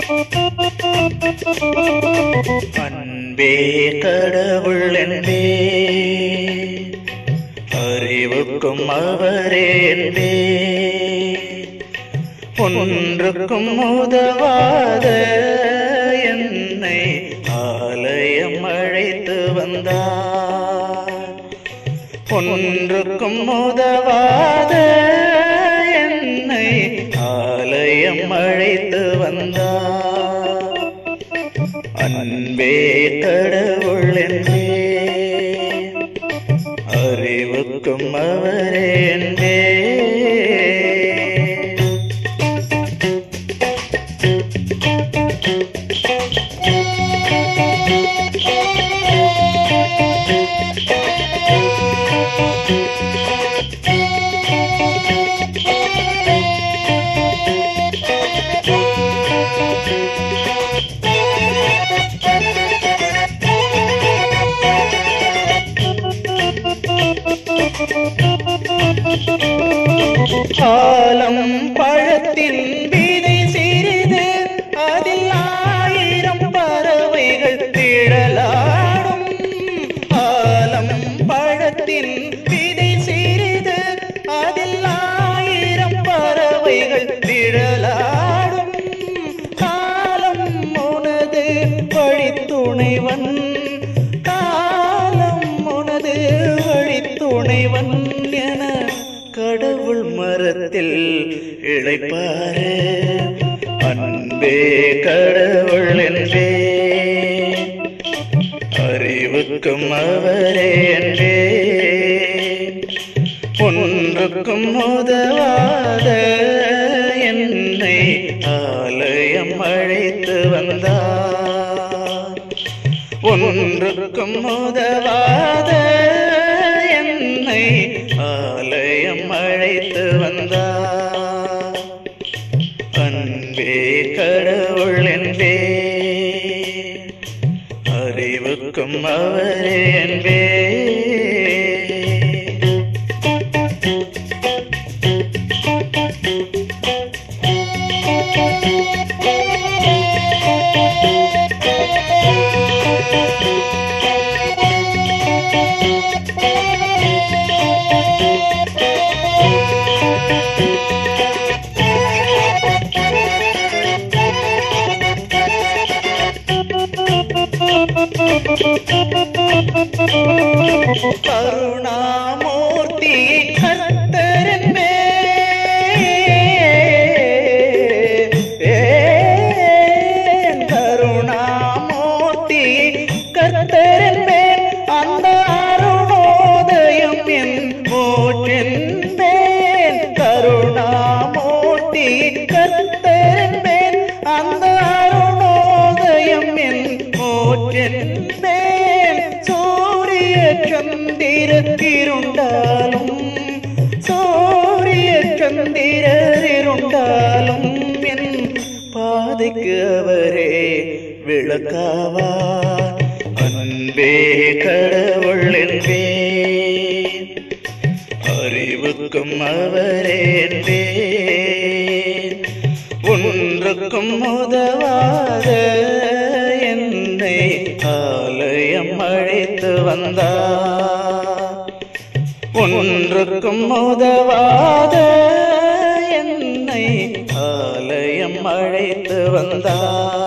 அன்பே கடவுள் என்பே அறிவுக்கும் அவரே என்பே ஒன்றுக்கும் உதவாத என்னை ஆலயம் அழைத்து வந்தார் ஒன்றுக்கும் உதவாத என்னை ஆலயம் அழைத்து வந்தார் அன்பே கடவுள் என்பே அறிவுக்கும் அவரே என்பே காலம் பழத்தின் விதை சிறிது அதில் ஆயிரம் பறவைகள் திழலாடும் காலம் பழத்தின் விதை சிறிது அதில் ஆயிரம் பறவைகள் திழலாடும் காலம் உனது வழித்துணைவன் காலம் உனது வழித்துணைவன் என கடவுள் மரத்தில் இழைப்பாரு அன்பே கடவுள் என்பே அறிவுக்கும் அவரே என்றே ஒன்றுக்கும் உதவாத என்னை ஆலயம் அழைத்து வந்தார் ஒன்றுக்கும் உதவாத என்னை ஆலயம் அழைத்து வந்தார் அன்பே கடவுள் என்பே அறிவுக்கும் அவரே என்பே கருணாமூர்த்தி கர்த்தரன்பே கருணாமூர்த்தி கர்த்தரன்பே அந்த அருணோதயம் என் மூச்சென்பேன் கருணாமூர்த்தி கர்த்தரன்பேன் அந்த அருணோதயம் என் மூச்சென்பேன் சூரிய சந்திரர் இருண்டாலும் சூரிய சந்திரர் இருண்டாலும் என் பாதைக்கு அவரே விளக்காவார் அன்பே கடவுள் என்பே அறிவுக்கும் அவரே என்பே ஒன்றுக்கும் உதவாத என்னை ஆலயம் அழைத்து வந்தார் ஒன்றுக்கும் உதவாத என்னை ஆலயம் அழைத்து வந்தார்